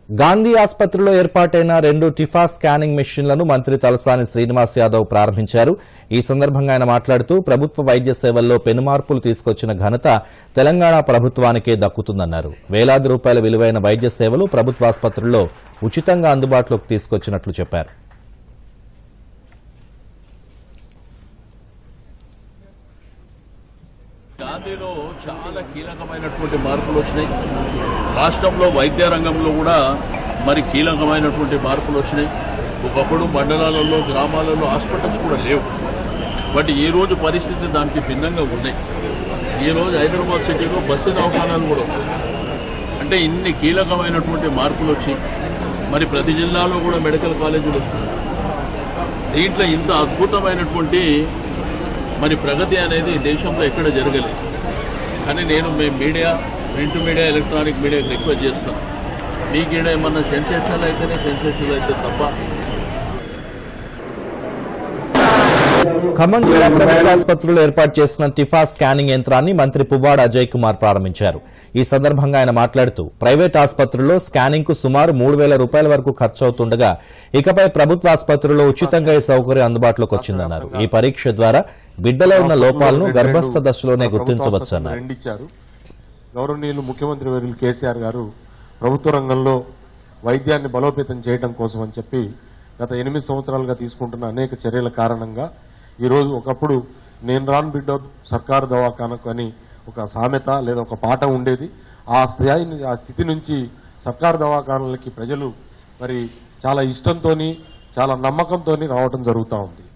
గాంధీ ఆసుపత్రిలో ఏర్పాటైన రెండు టిఫా స్కానింగ్ మెషిన్లను మంత్రి తలసాని శ్రీనివాస్ యాదవ్ ప్రారంభించారు ఈ సందర్భంగా ఆయన మాట్లాడుతూ ప్రభుత్వ వైద్య సేవల్లో పెనుమార్పులు తీసుకొచ్చిన ఘనత తెలంగాణ ప్రభుత్వానికే దక్కుతుందన్నారు వేలాది రూపాయల విలువైన వైద్య సేవలు ప్రభుత్వాసుపత్రుల్లో ఉచితంగా అందుబాటులోకి తీసుకొచ్చినట్లు చెప్పారు గాంధీలో చాలా కీలకమైనటువంటి మార్పులు వచ్చినాయి రాష్ట్రంలో వైద్య రంగంలో కూడా మరి కీలకమైనటువంటి మార్పులు వచ్చినాయి ఒకప్పుడు మండలాలలో గ్రామాలలో హాస్పిటల్స్ కూడా లేవు బట్ ఈ రోజు పరిస్థితి దానికి భిన్నంగా ఉన్నాయి ఈ రోజు హైదరాబాద్ సిటీలో బస్సు దవాఖానాలు కూడా వచ్చాయి అంటే ఇన్ని కీలకమైనటువంటి మార్పులు వచ్చి మరి ప్రతి జిల్లాలో కూడా మెడికల్ కాలేజీలు వస్తున్నాయి దీంట్లో ఇంత అద్భుతమైనటువంటి మరి ప్రగతి అనేది దేశంలో ఎక్కడ జరగలేదు కానీ నేను మీ మీడియా ప్రింట్ మీడియా ఎలక్ట్రానిక్ మీడియాకి రిక్వెస్ట్ చేస్తాను మీకు ఈడ ఏమన్నా సెన్సేషనల్ అయితేనే సెన్సేషనల్ అయితే తప్ప ఖమ్మం జిల్లా ప్రభుత్వ ఆసుపత్రిలో ఏర్పాటు చేసిన టిఫా స్కానింగ్ యంత్రాన్ని మంత్రి పువ్వాడ అజయ్ కుమార్ ప్రారంభించారు ఈ సందర్భంగా ఆయన మాట్లాడుతూ ప్రైవేట్ ఆసుపత్రుల్లో స్కానింగ్ కు సుమారు మూడు వేల రూపాయల వరకు ఖర్చు అవుతుండగా ఇకపై ప్రభుత్వ ఆసుపత్రుల్లో ఉచితంగా ఈ సౌకర్యం అందుబాటులోకి వచ్చిందన్నారు ఈ పరీక్ష ద్వారా బిడ్డలో ఉన్న లోపాలను గర్భస్థ దశలోనే గుర్తించవచ్చన్నారు రెండు ఇచ్చారు గౌరవనీయులు ముఖ్యమంత్రి వర్యులు కేసీఆర్ గారు ప్రభుత్వ రంగంలో వైద్యాన్ని బలోపేతం చేయడం కోసం అని చెప్పి గత ఎనిమిది సంవత్సరాలుగా తీసుకుంటున్న అనేక చర్యల కారణంగా ఈ రోజు ఒకప్పుడు నేను రాను బిడ్డ సర్కారు దవాఖానకు అని ఒక సామెత లేదా ఒక పాట ఉండేది ఆ స్థాయిని ఆ స్థితి నుంచి సర్కారు దవాఖానలకి ప్రజలు మరి చాలా ఇష్టంతోని చాలా నమ్మకంతోని రావటం జరుగుతూ ఉంది